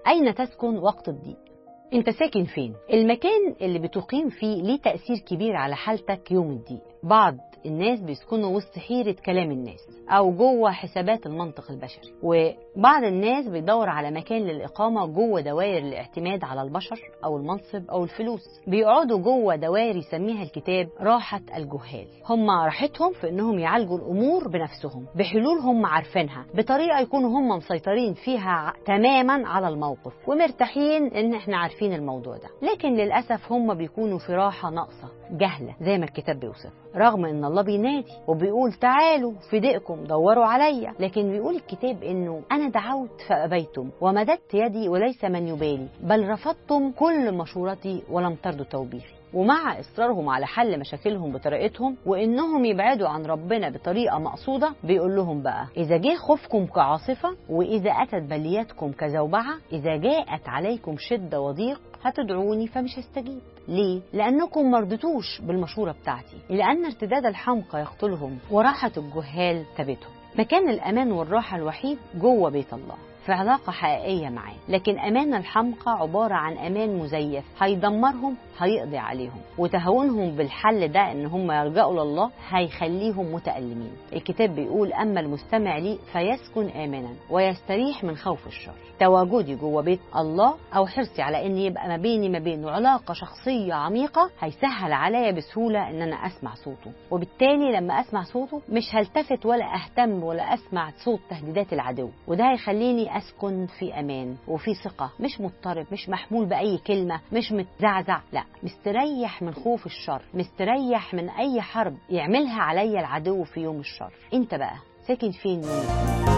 أين تسكن وقت الضيق انت ساكن فين المكان اللي بتقيم فيه ليه تأثير كبير على حالتك يوم الضيق بعض الناس بيسكنوا وسط حيرة كلام الناس أو جوه حسابات المنطق البشري وبعض الناس بيدور على مكان للإقامة جوه دوائر الاعتماد على البشر أو المنصب أو الفلوس بيقعدوا جوه دوائر يسميها الكتاب راحة الجهال هم راحتهم في إنهم يعالجوا الأمور بنفسهم بحلول هم عارفينها بطريقة يكونوا هم مسيطرين فيها تماما على الموقف ومرتاحين إن إحنا عارفين الموضوع ده لكن للأسف هم بيكونوا في راحة ناقصة جهلة زي ما الكتاب بيوصف رغم ان الله بينادي وبيقول تعالوا فدائكم دوروا عليا لكن بيقول الكتاب انه انا دعوت فابيتم ومددت يدي وليس من يبالي بل رفضتم كل مشورتي ولم ترضوا توبيخي ومع اصرارهم على حل مشاكلهم بطريقتهم وانهم يبعدوا عن ربنا بطريقه مقصوده بيقول لهم بقى اذا جه خوفكم كعاصفه واذا اتت بليتكم كزوبعه اذا جاءت عليكم شده وضيق هتدعوني فمش هستجيب ليه؟ لأنكم مرضتوش بالمشورة بتاعتي لأن ارتداد الحمقى يقتلهم وراحة الجهال تبتهم مكان الأمان والراحة الوحيد جوه بيت الله في علاقة حقيقية معاه لكن أمان الحمقى عبارة عن أمان مزيف هيدمرهم هيقضي عليهم وتهاونهم بالحل ده ان هم يلجأوا لله هيخليهم متألمين الكتاب بيقول أما المستمع لي فيسكن آمنا ويستريح من خوف الشر تواجدي جوه بيت الله أو حرصي على أن يبقى ما بيني ما بينه علاقة شخصية عميقة هيسهل عليا بسهولة أن أنا أسمع صوته وبالتالي لما أسمع صوته مش هلتفت ولا أهتم ولا أسمع صوت تهديدات العدو وده هيخليني أسكن في أمان وفي ثقة مش مضطرب مش محمول بأي كلمة مش متزعزع لا مستريح من خوف الشر مستريح من أي حرب يعملها عليا العدو في يوم الشر انت بقى ساكن فين يوم